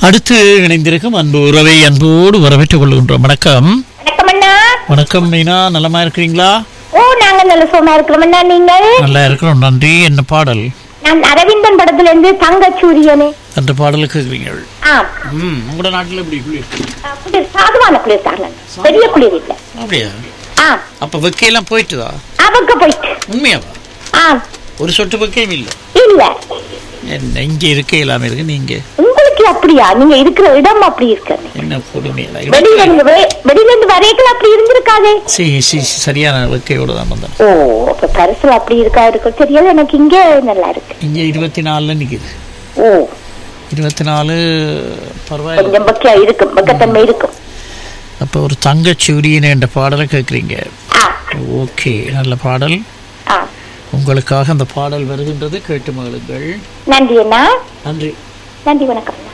அடுத்து இணைந்திருக்கும் அன்பு உறவை அன்போடு வரவேற்றுக் கொள்கின்றோம் வணக்கம் வணக்கம் அண்ணா வணக்கம் மீனா நலமா இருக்கிறீங்களா ஓ நாங்க நல்ல சுகமா இருக்கிறோம் அண்ணா நீங்கள் நல்லா இருக்கிறோம் நன்றி என்ன பாடல் நான் அரவிந்தன் படத்துல இருந்து தங்க சூரியனே அந்த பாடலுக்கு இருக்கிறீர்கள் ஆ ம் உங்களோட நாட்டில் எப்படி குளிர் குளிர் சாதுவான குளிர் தாங்க பெரிய குளிர் இல்ல அப்படியா ஆ அப்ப வெக்கையெல்லாம் போயிட்டுதா அவங்க போயிட்டு உண்மையாவா ஆ ஒரு சொட்டு வெக்கையும் இல்லை இல்ல என்ன இங்கே இருக்க இல்லாம இருக்கு நீங்க உங்களுக்கு அப்படியா நீங்க இருக்கிற இடம் அப்படி இருக்கு என்ன கொடுமையில வெளியில இருந்து வெ- வெளியில இருந்து வரைக்கும் அப்படி இருந்திருக்காதே சி சி சரியான வெக்கையோட தான் வந்தேன் ஓ அப்ப பரிசுல அப்படி இருக்கா இருக்கும் தெரியாது எனக்கு இங்கே நல்லா இருக்கு இங்கே இருபத்தி நாலுல நிக்குது ஓ இருபத்தி நாலு பரவாயில்ல கொஞ்சம் பக்கியா இருக்கும் பக்கத்தன்மை இருக்கும் அப்போ ஒரு தங்கச்சூரியன் என்ற பாடலை கேட்குறீங்க ஆ ஓகே நல்ல பாடல் ஆ உங்களுக்காக அந்த பாடல் வருகின்றது கேட்டு மகளுங்கள் நன்றி அண்ணா நன்றி நன்றி வணக்கம்